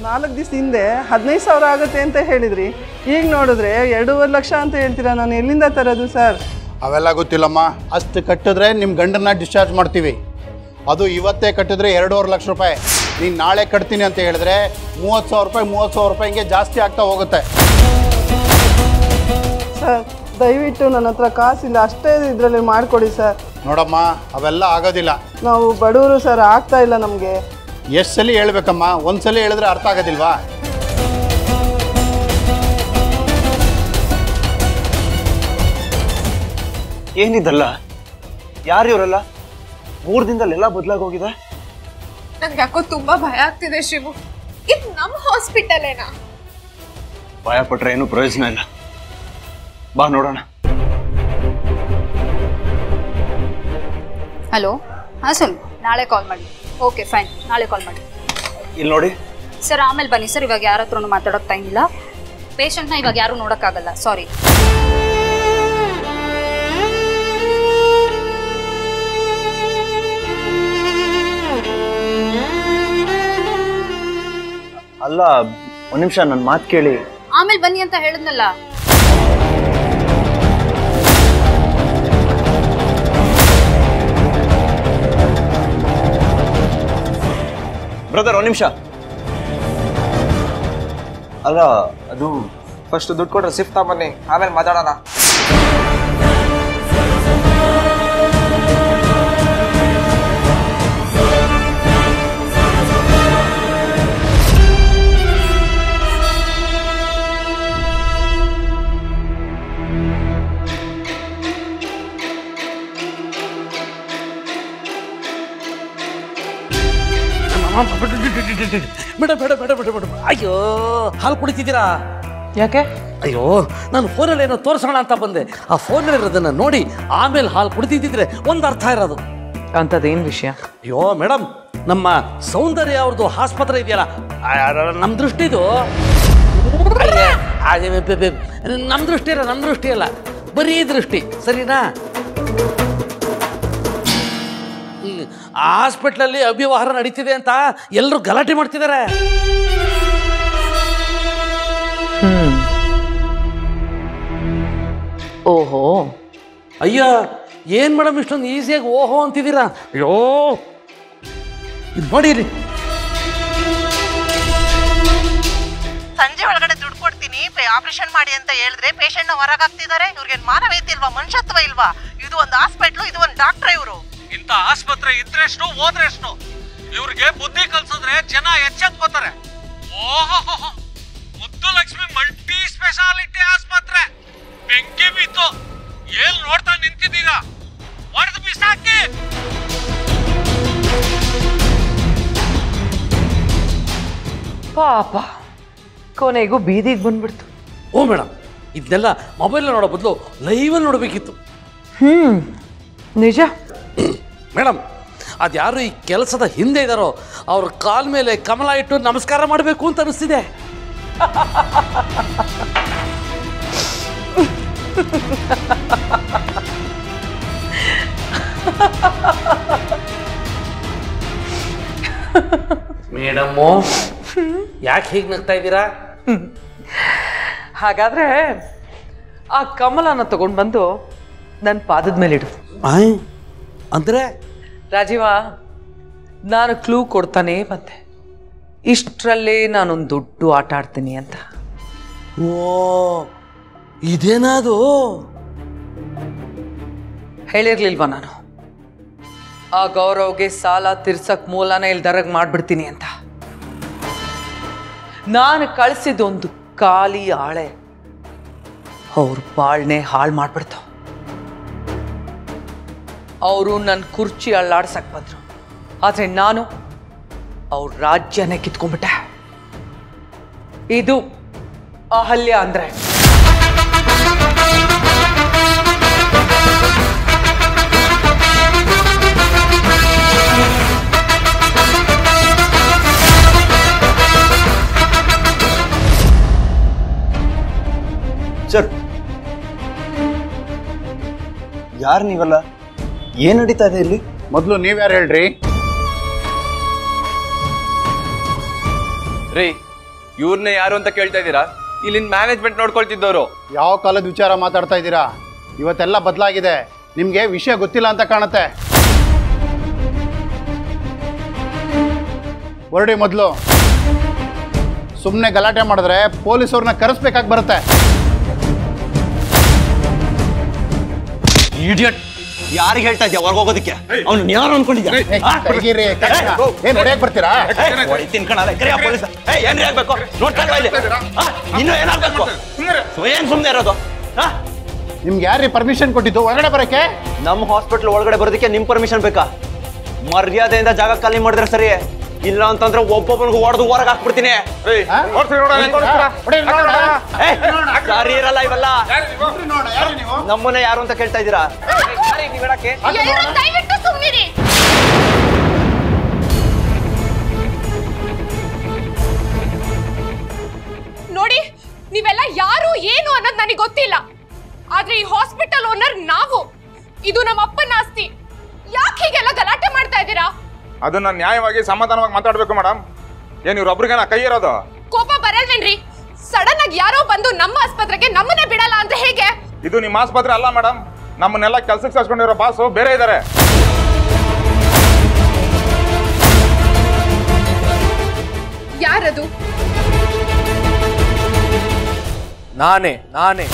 ನಾಲ್ಕು ದಿವಸ ಹಿಂದೆ ಹದಿನೈದು ಸಾವಿರ ಆಗುತ್ತೆ ಅಂತ ಹೇಳಿದ್ರಿ ಈಗ ನೋಡಿದ್ರೆ ಎರಡೂವರೆ ಲಕ್ಷ ಅಂತ ಹೇಳ್ತೀರಾ ನಾನು ಎಲ್ಲಿಂದ ತರೋದು ಸರ್ ಅವೆಲ್ಲ ಗೊತ್ತಿಲ್ಲಮ್ಮ ಅಷ್ಟು ಕಟ್ಟಿದ್ರೆ ನಿಮ್ಮ ಗಂಡನ್ನ ಡಿಸ್ಚಾರ್ಜ್ ಮಾಡ್ತೀವಿ ಅದು ಇವತ್ತೇ ಕಟ್ಟಿದ್ರೆ ಎರಡೂವರೆ ಲಕ್ಷ ರೂಪಾಯಿ ನೀನು ನಾಳೆ ಕಟ್ತೀನಿ ಅಂತ ಹೇಳಿದ್ರೆ ಮೂವತ್ತು ಸಾವಿರ ರೂಪಾಯಿ ಮೂವತ್ತು ಸಾವಿರ ರೂಪಾಯಿ ಹಿಂಗೆ ಜಾಸ್ತಿ ಆಗ್ತಾ ಹೋಗುತ್ತೆ ಸರ್ ದಯವಿಟ್ಟು ನನ್ನ ಹತ್ರ ಕಾಸಿಲ್ಲ ಅಷ್ಟೇ ಇದರಲ್ಲಿ ಮಾಡಿಕೊಡಿ ಸರ್ ನೋಡಮ್ಮ ಅವೆಲ್ಲ ಆಗೋದಿಲ್ಲ ನಾವು ಬಡವರು ಸರ್ ಆಗ್ತಾ ಇಲ್ಲ ನಮಗೆ ಎಷ್ಟು ಸಲ ಹೇಳ್ಬೇಕಮ್ಮ ಒಂದು ಸಲ ಹೇಳಿದ್ರೆ ಅರ್ಥ ಆಗೋದಿಲ್ವಾ ಏನಿದಲ್ಲ ಯಾರು ಇವರಲ್ಲ ಮೂರು ದಿನದಲ್ಲೆಲ್ಲ ಬದಲಾಗಿ ಹೋಗಿದೆ ನನ್ಗೆ ಯಾಕೋ ತುಂಬಾ ಭಯ ಆಗ್ತಿದೆ ಶಿವು ಇದು ನಮ್ಮ ಹಾಸ್ಪಿಟಲೇನಾ ಭಯ ಪಟ್ರೆ ಏನು ಪ್ರಯೋಜನ ಇಲ್ಲ ಬಾ ನೋಡೋಣ ಹಲೋ ಹಾಂ ಸರ್ ನಾಳೆ ಕಾಲ್ ಮಾಡಿ ಓಕೆ ಫೈನ್ ನಾಳೆ ಕಾಲ್ ಮಾಡಿ ಇಲ್ಲಿ ನೋಡಿ ಸರ್ ಆಮೇಲೆ ಬನ್ನಿ ಸರ್ ಇವಾಗ ಯಾರ ಹತ್ರನೂ ಮಾತಾಡೋಕೆ ಟೈಮ್ ಇಲ್ಲ ಪೇಷಂಟ್ನ ಇವಾಗ ಯಾರೂ ನೋಡೋಕ್ಕಾಗಲ್ಲ ಸಾರಿ ಅಲ್ಲ ಒಂದು ನಿಮಿಷ ನನ್ನ ಮಾತು ಕೇಳಿ ಆಮೇಲೆ ಬನ್ನಿ ಅಂತ ಹೇಳಿದ್ನಲ್ಲ ಬ್ರದರ್ ಒಂದು ನಿಮಿಷ ಅಲ್ಲ ಅದು ಫಸ್ಟ್ ದುಡ್ಡು ಕೊಟ್ರೆ ಸಿಫ್ಟ್ ಬನ್ನಿ ಆಮೇಲೆ ಮಾತಾಡೋಣ ಬೇಡ ಬೇಡ ಬೇಡ ಬೇಡ ಬೇಡ ಅಯ್ಯೋ ಹಾಲು ಕುಡಿತಿದ್ದೀರಾ ಯಾಕೆ ಅಯ್ಯೋ ನಾನು ಫೋನಲ್ಲಿ ಏನೋ ತೋರಿಸೋಣ ಅಂತ ಬಂದೆ ಆ ಫೋನಲ್ಲಿ ಇರೋದನ್ನ ನೋಡಿ ಆಮೇಲೆ ಹಾಲು ಕುಡಿತಿದ್ದಿದ್ರೆ ಒಂದು ಅರ್ಥ ಇರೋದು ಅಂಥದ್ದೇನು ವಿಷಯ ಅಯ್ಯೋ ಮೇಡಮ್ ನಮ್ಮ ಸೌಂದರ್ಯ ಅವ್ರದ್ದು ಆಸ್ಪತ್ರೆ ಇದೆಯಲ್ಲ ನಮ್ಮ ದೃಷ್ಟಿದು ಅಯ್ಯ, ಅದೇ ಬೆ- ಬೆ- ಬೆ- ನಮ್ಮ ದೃಷ್ಟಿ ಅಲ್ಲ ನಮ್ಮ ದೃಷ್ಟಿ ಅಲ್ಲ ಬರೀ ದೃಷ್ಟಿ ಸರಿನಾ ಈ ಹಾಸ್ಪಿಟ್ಲಲ್ಲಿ ಅವ್ಯವಹಾರ ನಡೀತಿದೆ ಅಂತ ಎಲ್ಲರೂ ಗಲಾಟೆ ಮಾಡ್ತಿದ್ದಾರೆ ಹ್ಮ್ ಓಹೋ ಅಯ್ಯ ಏನ್ ಮೇಡಮ್ ಇಷ್ಟೊಂದು ಈಸಿಯಾಗಿ ಓಹೋ ಅಂತಿದ್ದೀರಾ ಅಯ್ಯೋ ಇದು ನೋಡಿ ಇಲ್ಲಿ ಸಂಜೆ ಒಳಗಡೆ ದುಡ್ಡು ಕೊಡ್ತೀನಿ ಆಪರೇಷನ್ ಮಾಡಿ ಅಂತ ಹೇಳಿದ್ರೆ ಪೇಷಂಟ್ ನ ಹೊರಗಾಗ್ತಿದ್ದಾರೆ ಇವ್ರಿಗೆ ಮಾನವೀಯತೆ ಇಲ್ವಾ ಮನುಷ್ಯತ್ವ ಇಲ್ವಾ ಇದು ಒಂದು ಹಾಸ್ಪಿಟ್ಲು ಇದು ಒಂದು ಡಾಕ್ಟರ್ ಇವರು ಇಂಥ ಆಸ್ಪತ್ರೆ ಇದ್ರೆಷ್ಟು ಹೋದ್ರೆಷ್ಟು ಇವ್ರಿಗೆ ಬುದ್ಧಿ ಕಲ್ಸಿದ್ರೆ ಜನ ಎಚ್ಚೆತ್ಕೋತಾರೆ ಓಹೋ ಮುದ್ದು ಲಕ್ಷ್ಮಿ ಮಲ್ಟಿ ಸ್ಪೆಷಾಲಿಟಿ ಆಸ್ಪತ್ರೆ ಬೆಂಕಿ ಬಿತ್ತು ಏನ್ ನೋಡ್ತಾ ನಿಂತಿದ್ದೀರಾ ಹೊಡೆದು ಬಿಸಾಕಿ ಪಾಪ ಕೊನೆಗೂ ಬೀದಿಗೆ ಬಂದ್ಬಿಡ್ತು ಓ ಮೇಡಮ್ ಇದನ್ನೆಲ್ಲ ಮೊಬೈಲ್ ನೋಡೋ ಬದಲು ಲೈವಲ್ಲಿ ನೋಡಬೇಕಿತ್ತು ಹ್ಮ್ ನಿಜ ಮೇಡಮ್ ಅದ್ಯಾರು ಈ ಕೆಲಸದ ಹಿಂದೆ ಇದ್ದಾರೋ ಅವ್ರ ಕಾಲ್ ಮೇಲೆ ಕಮಲ ಇಟ್ಟು ನಮಸ್ಕಾರ ಮಾಡಬೇಕು ಅಂತ ಅನಿಸ್ತಿದೆ ಮೇಡಮ್ಮು ಯಾಕೆ ಹೀಗೆ ನಗ್ತಾ ಇದ್ದೀರಾ ಹಾಗಾದ್ರೆ ಆ ಕಮಲನ ತಗೊಂಡು ಬಂದು ನನ್ನ ಪಾದದ ಮೇಲೆ ಇಡು ಆಯ್ ಅಂದರೆ ರಾಜೀವ ನಾನು ಕ್ಲೂ ಕೊಡ್ತಾನೇ ಬಂದೆ ಇಷ್ಟರಲ್ಲೇ ನಾನೊಂದು ದೊಡ್ಡ ಆಟ ಆಡ್ತೀನಿ ಅಂತ ಓ ಇದೇನದು ಹೇಳಿರ್ಲಿಲ್ವಾ ನಾನು ಆ ಗೌರವ್ಗೆ ಸಾಲ ತೀರ್ಸಕ್ ಮೂಲನ ಇಲ್ದರಗ್ ಮಾಡ್ಬಿಡ್ತೀನಿ ಅಂತ ನಾನು ಕಳಿಸಿದೊಂದು ಖಾಲಿ ಆಳೆ ಅವ್ರ ಬಾಳ್ನೆ ಹಾಳು ಮಾಡ್ಬಿಡ್ತಾವ ಅವರು ನನ್ನ ಕುರ್ಚಿ ಅಳ್ಳಾಡ್ಸಕ್ ಬಂದ್ರು ಆದ್ರೆ ನಾನು ಅವ್ರ ರಾಜ್ಯನೇ ಕಿತ್ಕೊಂಡ್ಬಿಟ್ಟೆ ಇದು ಅಹಲ್ಯ ಅಂದ್ರೆ ಸರ್ ಯಾರು ನೀವಲ್ಲ ಏನ್ ನಡೀತಾ ಇದೆ ಇಲ್ಲಿ ಮೊದಲು ನೀವ್ಯಾರು ಹೇಳ್ರಿ ರೀ ಇವ್ರನ್ನೇ ಯಾರು ಅಂತ ಕೇಳ್ತಾ ಇದ್ದೀರಾ ಇಲ್ಲಿನ ಮ್ಯಾನೇಜ್ಮೆಂಟ್ ನೋಡ್ಕೊಳ್ತಿದ್ದವರು ಯಾವ ಕಾಲದ ವಿಚಾರ ಮಾತಾಡ್ತಾ ಇದ್ದೀರಾ ಇವತ್ತೆಲ್ಲ ಬದಲಾಗಿದೆ ನಿಮಗೆ ವಿಷಯ ಗೊತ್ತಿಲ್ಲ ಅಂತ ಕಾಣುತ್ತೆ ಹೊರಡಿ ಮೊದಲು ಸುಮ್ಮನೆ ಗಲಾಟೆ ಮಾಡಿದ್ರೆ ಪೊಲೀಸವ್ರನ್ನ ಕರೆಸ್ಬೇಕಾಗಿ ಬರುತ್ತೆ ಇಡಿಯಟ್ ಯಾರಿಗೆ ಹೇಳ್ತಾ ಇದ್ಯಾ ಹೊರಗೆ ಹೋಗೋದಕ್ಕೆ ಅವ್ನು ಯಾರು ಅನ್ಕೊಂಡಿದ್ಯಾ ಏ, ತೆಗೀರಿ, ಕರ್ಣ. ಏನ್ ಹೊಡ್ಯಕ್ ಬರ್ತೀರಾ ತಿನ್ಕಣಲ್ಲ ಕರಿಯ ಪೊಲೀಸ್ ಏ ಏನ್ರಿ ಆಗ್ಬೇಕು ನೋಡ್ತಾ ಇಲ್ವಾ ಇಲ್ಲಿ ಆ, ಇನ್ನು ಏನಾಗ್ಬೇಕು ಸೊ ಏನ್ ಸುಮ್ಮನೆ ಇರೋದು ಆ? ನಿಮ್ಗೆ ಯಾರ್ರಿ ಪರ್ಮಿಷನ್ ಕೊಟ್ಟಿದ್ದು ಒಳಗಡೆ ಬರಕ್ಕೆ ನಮ್ಮ ಹಾಸ್ಪಿಟಲ್ ಒಳಗಡೆ ಬರೋದಕ್ಕೆ ನಿಮ್ ಪರ್ಮಿಷನ್ ಬೇಕಾ ಮರ್ಯಾದೆಯಿಂದ ಜಾಗ ಖಾಲಿ ಮಾಡಿದ್ರೆ ಸರಿ ಇಲ್ಲ ಅಂತಂದ್ರೆ ಒಬ್ಬೊಬ್ಬನಿಗೂ ಹೊಡೆದು ಹೊರಗೆ ಹಾಕ್ಬಿಡ್ತೀನಿ ಏಯ್, ಆ? ಹೊಡಿ, ನೋಡೋಣ. ಏಯ್, ಸರಿ ಇರಲ್ಲ ಇವೆಲ್ಲ ನಮ್ಮನ್ನ ಯಾರು ಅಂತ ಕೇಳ್ತಾ ಇದ್ದೀರಾ ದಯವಿಟ್ಟು ಸುಮ್ಮನಿರಿ ನೋಡಿ ನೀವೆಲ್ಲ ಯಾರು ಏನು ಅನ್ನೋದು ನನಗೆ ಗೊತ್ತಿಲ್ಲ ಆದ್ರೆ ಈ ಹಾಸ್ಪಿಟಲ್ ಓನರ್ ನಾವು ಇದು ನಮ್ಮ ಅಪ್ಪನ ಆಸ್ತಿ ಯಾಕೆ ಹೀಗೆಲ್ಲ ಗಲಾಟೆ ಮಾಡ್ತಾ ಇದ್ದೀರಾ ಅದನ್ನ ನ್ಯಾಯವಾಗಿ ಸಮಾಧಾನವಾಗಿ ಮಾತಾಡ್ಬೇಕು ಮೇಡಮ್ ಏನ್ ಇವ್ರೊಬ್ರಿಗೇನ ಕೈ ಇರೋದು ಕೋಪ ಬರಲ್ವೇನ್ರಿ ಸಡನ್ ಆಗಿ ಯಾರೋ ಬಂದು ನಮ್ಮ ಆಸ್ಪತ್ರೆಗೆ ನಮ್ಮನ್ನೇ ಬಿಡಲ್ಲ ಅಂದ್ರೆ ಹೇಗೆ ಇದು ನಿಮ್ಮ ಆಸ್ಪತ್ರೆ ಅಲ್ಲ ಮೇಡಮ್ ನಮ್ಮನ್ನೆಲ್ಲ ಕೆಲ್ಸಕ್ಕೆ ಸೇರ್ಸ್ಕೊಂಡಿರೋ ಬಾಸು ಬೇರೆ ಇದ್ದಾರೆ ಯಾರದು ನಾನೇ ನಾನೇ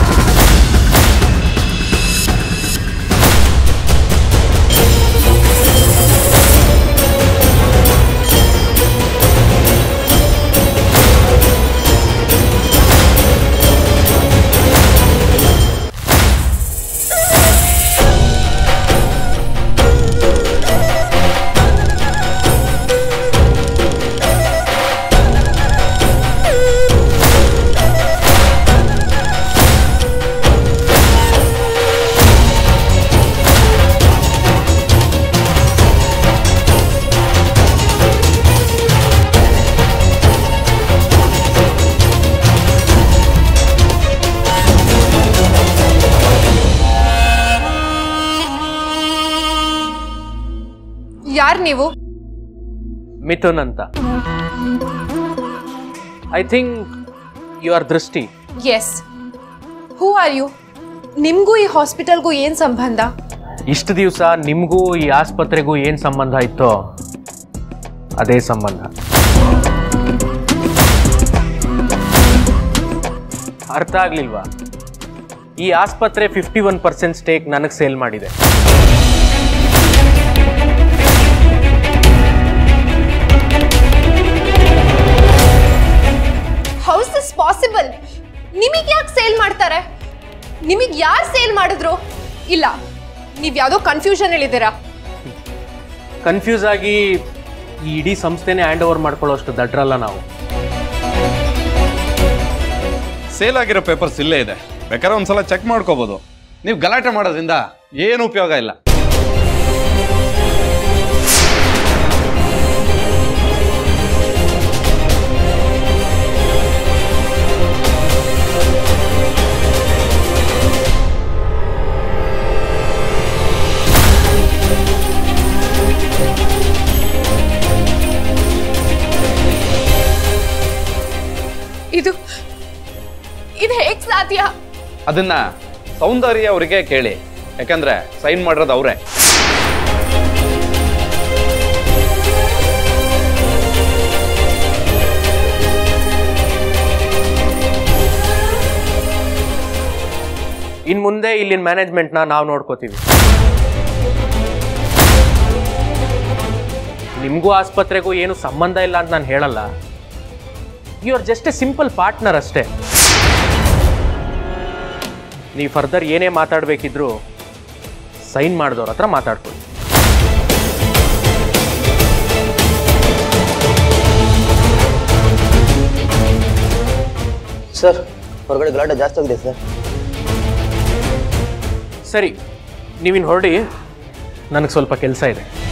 ಯಾರ್ ನೀವು ಮಿಥುನ್ ಅಂತ I think you are Drishti yes who are you ನಿಮ್ಗೂ ಈ ಹಾಸ್ಪಿಟಲ್ಗೂ ಏನ್ ಸಂಬಂಧ ಇಷ್ಟು ದಿವಸ ನಿಮಗೂ ಈ ಆಸ್ಪತ್ರೆಗೂ ಏನು ಸಂಬಂಧ ಇತ್ತೋ ಅದೇ ಸಂಬಂಧ ಅರ್ಥ ಆಗ್ಲಿಲ್ವಾ ಈ ಆಸ್ಪತ್ರೆ ಫಿಫ್ಟಿ ಒನ್ ಪರ್ಸೆಂಟ್ ಸ್ಟೇಕ್ ನನಗೆ ಸೇಲ್ ಮಾಡಿದೆ ಹೌಸ್ ದಿಸ್ ಪಾಸಿಬಲ್ ನಿಮಗೆ ಯಾಕೆ ಸೇಲ್ ಮಾಡ್ತಾರೆ ನಿಮಗೆ ಯಾರು ಸೇಲ್ ಮಾಡಿದ್ರು ಇಲ್ಲ ನೀವು ಯಾವುದೋ ಕನ್ಫ್ಯೂಷನ್ ಹೇಳಿದ್ದೀರಾ ಕನ್ಫ್ಯೂಸ್ ಆಗಿ ಈ ಇಡೀ ಸಂಸ್ಥೆನೇ ಹ್ಯಾಂಡ್ ಓವರ್ ಮಾಡ್ಕೊಳ್ಳೋಷ್ಟು ದಡ್ರಲ್ಲ ನಾವು ಸೇಲ್ ಆಗಿರೋ ಪೇಪರ್ಸ್ ಇಲ್ಲೇ ಇದೆ ಬೇಕಾದ್ರೆ ಒಂದ್ಸಲ ಚೆಕ್ ಮಾಡ್ಕೋಬೋದು ನೀವು ಗಲಾಟೆ ಮಾಡೋದ್ರಿಂದ ಏನು ಉಪಯೋಗ ಇಲ್ಲ ಇದು ಇದು ಹೇಗ್ ಸಾಧ್ಯ ಅದನ್ನ ಸೌಂದರ್ಯ ಅವರಿಗೆ ಕೇಳಿ ಯಾಕಂದ್ರೆ ಸೈನ್ ಮಾಡಿರೋದು ಅವರೇ ಇನ್ನು ಮುಂದೆ ಇಲ್ಲಿನ ಮ್ಯಾನೇಜ್ಮೆಂಟ್ನ ನಾವು ನೋಡ್ಕೋತೀವಿ ನಿಮಗೂ ಆಸ್ಪತ್ರೆಗೂ ಏನು ಸಂಬಂಧ ಇಲ್ಲ ಅಂತ ನಾನು ಹೇಳಲ್ಲ you are just a simple partner ಅಷ್ಟೇ ನೀವು ಫರ್ದರ್ ಏನೇ ಮಾತಾಡಬೇಕಿದ್ರು ಸೈನ್ ಮಾಡಿದವ್ರ ಹತ್ರ ಮಾತಾಡ್ಕೊಳ್ಳಿ ಸರ್ ಹೊರಗಡೆ ಗಲಾಟೆ ಜಾಸ್ತಿ ಆಗಿದೆ ಸರ್ ಸರಿ ನೀವಿನ್ ಹೊರಡಿ ನನಗೆ ಸ್ವಲ್ಪ ಕೆಲಸ ಇದೆ